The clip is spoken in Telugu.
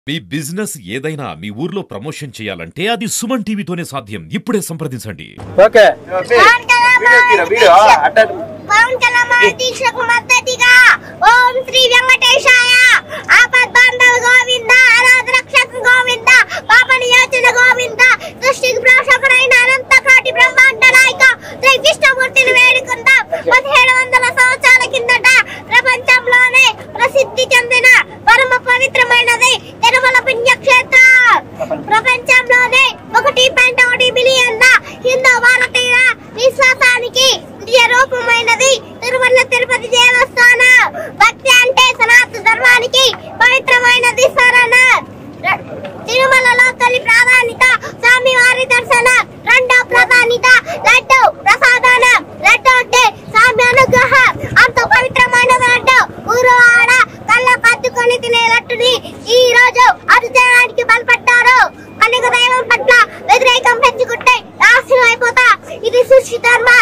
మీ బిజినెస్ ఏదైనా మీ ఊర్లో ప్రమోషన్ చేయాలంటే అది సుమన్ టీవీతోనే సాధ్యం ఇప్పుడే సంప్రదించండి ఓకే పవన్ కళ్యాణ్ వీడియో తీరా, వీడియో అట్ట పవన్ కళ్యాణ్ దీక్షకు మద్దతుగా ఓం శ్రీ వెంకటేశాయ ఆపద్ బాంధవ గోవింద అనాథ రక్షక గోవింద పాప నియోజన గోవింద సృష్టికి పోషకుడైన అనంత కోటి బ్రహ్మాండ నాయక శ్రీ విష్ణుమూర్తిని వేడుకుందాం పదిహేడు వందల సంవత్సరాల కిందట ప్రపంచంలోనే ప్రసిద్ధి చెందిన పరమ పవిత్రమైనది తిరుమల పుణ్యక్షేత్రం ప్రపంచంలోనే ఒకటి పాయింట్ ఒకటి బిలియన్ల హిందూ భారతీయ విశ్వాసానికి నిజ రూపమైనది తిరుమల తిరుపతి దేవస్థానం భక్తి అంటే సనాతన ధర్మానికి పవిత్రమైనది శరణ ర- తిరుమలలో తొలి ప్రాధాన్యత స్వామివారి దర్శనం రెండో ప్రాధాన్యత లడ్డు ప్రసాదనం లడ్డు అంటే స్వామి అనుగ్రహం అంత పవిత్రమైన లడ్డు ఊరువాడ కళ్ళ కత్తుకొని తినే లడ్డుని ఈ రోజు అరుచడానికి బలపడ్డారు కలిగ దైవం పట్ల వ్యతిరేకం పెంచుకుంటే నాశనం అయిపోతా ఇది సృష్టి ధర్మ